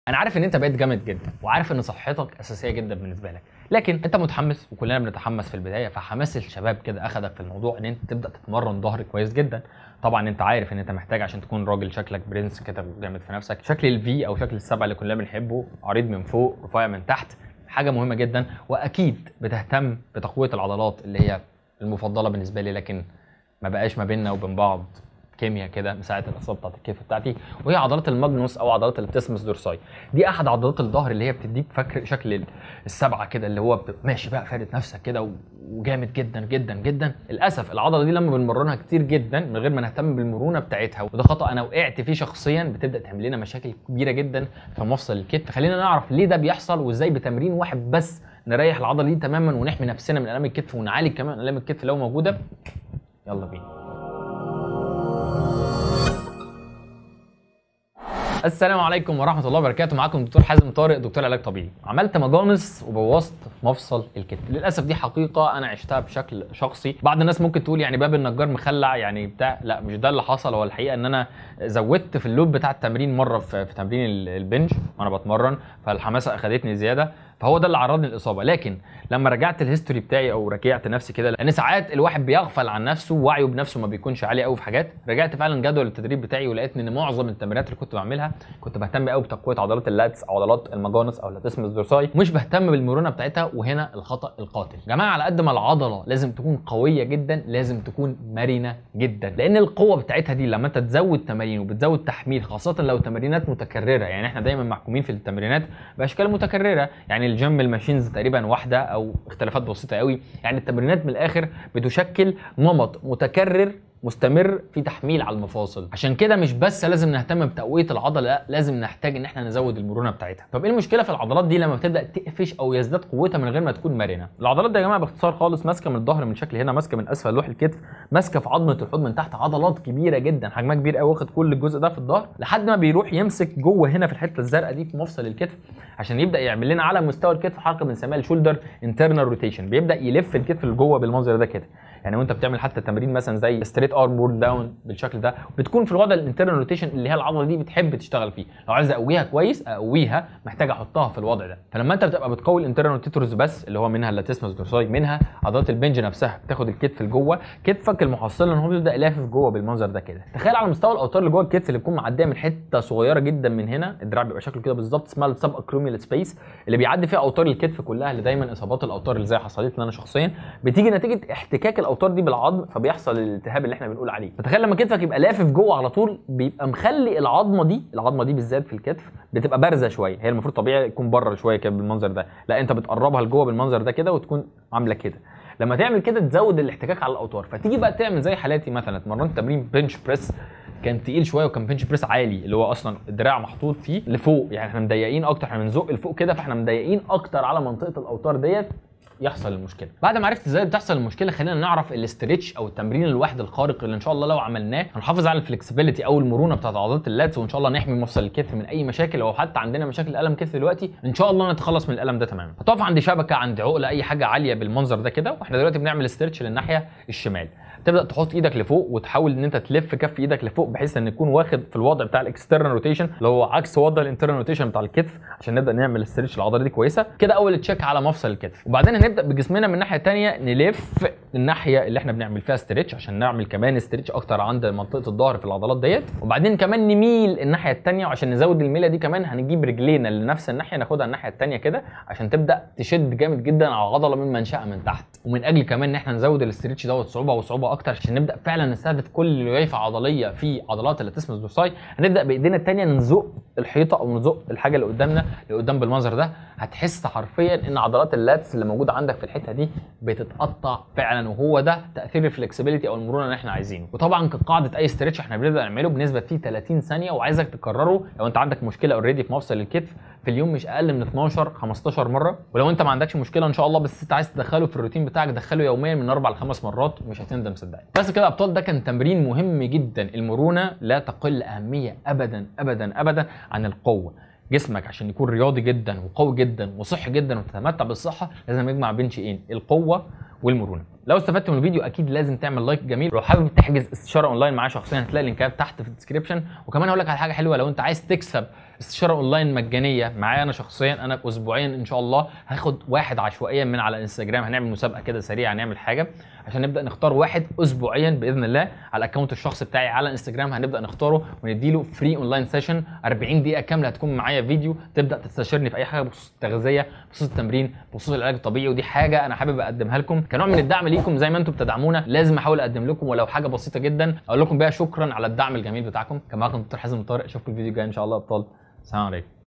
انا عارف ان انت بقيت جامد جدا وعارف ان صحتك اساسيه جدا بالنسبه لك لكن انت متحمس وكلنا بنتحمس في البدايه فحماس الشباب كده اخدك في الموضوع ان انت تبدا تتمرن ظهر كويس جدا طبعا انت عارف ان انت محتاج عشان تكون راجل شكلك برنس كده جامد في نفسك شكل الفي او شكل السبعه اللي كلنا بنحبه عريض من فوق رفيع من تحت حاجه مهمه جدا واكيد بتهتم بتقويه العضلات اللي هي المفضله بالنسبه لي لكن ما بقاش ما بيننا وبين بعض كيمياء كده من ساعه الاصابه بتاعت الكتف بتاعتي وهي عضلات الماجنوس او عضلات البتسمس دورساي دي احد عضلات الظهر اللي هي بتديك فكر شكل السبعه كده اللي هو بت- ماشي بقى فارد نفسك كده و- وجامد جدا جدا جدا للاسف العضله دي لما بنمرنها كتير جدا من غير ما نهتم بالمرونه بتاعتها وده خطا انا وقعت فيه شخصيا بتبدا تعمل لنا مشاكل كبيره جدا في مفصل الكتف خلينا نعرف ليه ده بيحصل وازاي بتمرين واحد بس نريح العضله دي تماما ونحمي نفسنا من الام الكتف ونعالج كمان الام الكتف لو موجوده يلا بينا السلام عليكم ورحمه الله وبركاته معاكم دكتور حازم طارق دكتور علاج طبيعي عملت مجانس وبوظت مفصل الكتف للاسف دي حقيقه انا عشتها بشكل شخصي بعض الناس ممكن تقول يعني باب النجار مخلع يعني بتاع لا مش ده اللي حصل هو الحقيقه ان انا زودت في اللود بتاع التمرين مره في, في تمرين ال- البنج وانا بتمرن فالحماسه اخدتني زياده فهو ده اللي عرضني للاصابه لكن لما رجعت الهيستوري بتاعي او رجعت نفسي كده لان ساعات الواحد بيغفل عن نفسه ووعيه بنفسه ما بيكونش عالي قوي في حاجات رجعت فعلا جدول التدريب بتاعي ولقيت ان معظم التمرينات اللي كنت بعملها كنت بهتم قوي بتقويه عضلات اللاتس او عضلات المجانس او اللاتسمس دورساي مش بهتم بالمرونه بتاعتها وهنا الخطا القاتل يا جماعه على قد ما العضله لازم تكون قويه جدا لازم تكون مرنه جدا لان القوه بتاعتها دي لما انت تزود تمارين وبتزود تحميل خاصه لو تمرينات متكرره يعني احنا دايما محكومين في التمرينات باشكال متكرره يعني الجيم الماشينز تقريبا واحده او اختلافات بسيطه قوي يعني التمرينات من الاخر بتشكل نمط متكرر مستمر في تحميل على المفاصل عشان كده مش بس لازم نهتم بتقويه العضله لا لازم نحتاج ان احنا نزود المرونه بتاعتها طب ايه المشكله في العضلات دي لما بتبدا تقفش او يزداد قوتها من غير ما تكون مرنه العضلات دي يا جماعه باختصار خالص ماسكه من الظهر من شكل هنا ماسكه من اسفل لوح الكتف ماسكه في عظمه الحوض من تحت عضلات كبيره جدا حجمها كبير قوي واخد كل الجزء ده في الظهر لحد ما بيروح يمسك جوه هنا في الحته الزرقاء دي في مفصل الكتف عشان يبدا يعمل لنا على مستوى الكتف حركه بنسميها الشولدر انترنال روتيشن بيبدا يلف الكتف لجوه بالمنظر ده كده يعني وانت بتعمل حتى تمرين مثلا زي ستريت ارم بورد داون بالشكل ده بتكون في الوضع الانترنال روتيشن اللي هي العضله دي بتحب تشتغل فيه لو عايز اقويها كويس اقويها محتاج احطها في الوضع ده فلما انت بتبقى بتقوي الانترنال روتيتورز بس اللي هو منها اللاتيسمس دورساي منها عضلات البنج نفسها بتاخد الكتف لجوه كتفك المحصله ان هو بيبدا يلافف جوه بالمنظر ده كده تخيل على مستوى الاوتار اللي جوه الكتف اللي بتكون معديه من حته صغيره جدا من هنا الدراع بيبقى شكله كده بالظبط اسمها السب اكروميال سبيس اللي بيعدي فيها اوتار الكتف كلها اللي دايما اصابات الاوتار اللي زي حصلت لي انا شخصيا بتيجي نتيجه احتكاك الاوتار دي بالعظم فبيحصل الالتهاب اللي احنا بنقول عليه فتخيل لما كتفك يبقى لافف جوه على طول بيبقى مخلي العظمه دي العظمه دي بالذات في الكتف بتبقى بارزه شويه هي المفروض طبيعي يكون بره شويه كده بالمنظر ده لا انت بتقربها لجوه بالمنظر ده كده وتكون عامله كده لما تعمل كده تزود الاحتكاك على الاوتار فتيجي بقى تعمل زي حالاتي مثلا اتمرنت تمرين بنش بريس كان تقيل شويه وكان بنش بريس عالي اللي هو اصلا الدراع محطوط فيه لفوق يعني احنا مضيقين اكتر احنا بنزق لفوق كده فاحنا مضيقين اكتر على منطقه الاوتار ديت يحصل المشكله بعد ما عرفت ازاي بتحصل المشكله خلينا نعرف الاسترتش او التمرين الواحد الخارق اللي ان شاء الله لو عملناه هنحافظ على الفلكسبيليتي او المرونه بتاعت عضلات اللاتس وان شاء الله نحمي مفصل الكتف من اي مشاكل لو حتى عندنا مشاكل الم كتف دلوقتي ان شاء الله نتخلص من الالم ده تماما هتقف عند شبكه عند عقله اي حاجه عاليه بالمنظر ده كده واحنا دلوقتي بنعمل استرتش للناحيه الشمال تبدا تحط ايدك لفوق وتحاول ان انت تلف كف ايدك لفوق بحيث ان يكون واخد في الوضع بتاع الاكسترنال روتيشن اللي هو عكس وضع الانترنال روتيشن بتاع الكتف عشان نبدا نعمل استرتش العضله دي كويسه كده اول تشيك على مفصل الكتف وبعدين هنبدا بجسمنا من الناحيه الثانيه نلف الناحيه اللي احنا بنعمل فيها استرتش عشان نعمل كمان استرتش اكتر عند منطقه الظهر في العضلات ديت وبعدين كمان نميل الناحيه الثانيه وعشان نزود الميله دي كمان هنجيب رجلينا لنفس الناحيه ناخدها الناحيه الثانيه كده عشان تبدا تشد جامد جدا على العضله من منشأها من تحت ومن اجل كمان ان احنا نزود الاسترتش دوت صعوبه وصعوبه اكتر عشان نبدا فعلا نستهدف كل ليافه عضليه في عضلات اللاتيسمس دورساي هنبدا بايدينا الثانيه نزق الحيطه او نزق الحاجه اللي قدامنا لقدام بالمنظر ده هتحس حرفيا ان عضلات اللاتس اللي موجوده عندك في الحته دي بتتقطع فعلا وهو ده تاثير الفلكسبيليتي او المرونه اللي احنا عايزينه وطبعا كقاعده اي ستريتش احنا بنبدا نعمله بنسبه فيه 30 ثانيه وعايزك تكرره لو انت عندك مشكله اوريدي في مفصل الكتف في اليوم مش اقل من 12 15 مره ولو انت ما عندكش مشكله ان شاء الله بس انت عايز تدخله في الروتين بتاعك دخله يوميا من اربع لخمس مرات مش هتندم صدقني بس كده يا ابطال ده كان تمرين مهم جدا المرونه لا تقل اهميه ابدا ابدا ابدا عن القوه جسمك عشان يكون رياضي جدا وقوي جدا وصحي جدا وتتمتع بالصحه لازم يجمع بين شيئين القوه والمرونه لو استفدت من الفيديو اكيد لازم تعمل لايك جميل لو حابب تحجز استشاره اونلاين معايا شخصيا هتلاقي اللينكات تحت في الديسكربشن وكمان هقول لك على حاجه حلوه لو انت عايز تكسب استشاره اونلاين مجانيه معايا انا شخصيا انا اسبوعيا ان شاء الله هاخد واحد عشوائيا من على انستجرام هنعمل مسابقه كده سريعه هنعمل حاجه عشان نبدا نختار واحد اسبوعيا باذن الله على الاكونت الشخصي بتاعي على انستجرام هنبدا نختاره ونديله فري اونلاين سيشن 40 دقيقه كامله هتكون معايا فيديو تبدا تستشيرني في اي حاجه بخصوص التغذيه بخصوص التمرين بخصوص العلاج الطبيعي ودي حاجه انا حابب اقدمها لكم كنوع من الدعم ليكم زي ما انتم بتدعمونا لازم احاول اقدم لكم ولو حاجه بسيطه جدا اقول لكم بيها شكرا على الدعم الجميل بتاعكم كان معاكم دكتور حازم طارق اشوفكم الفيديو الجاي ان شاء الله يا ابطال السلام عليكم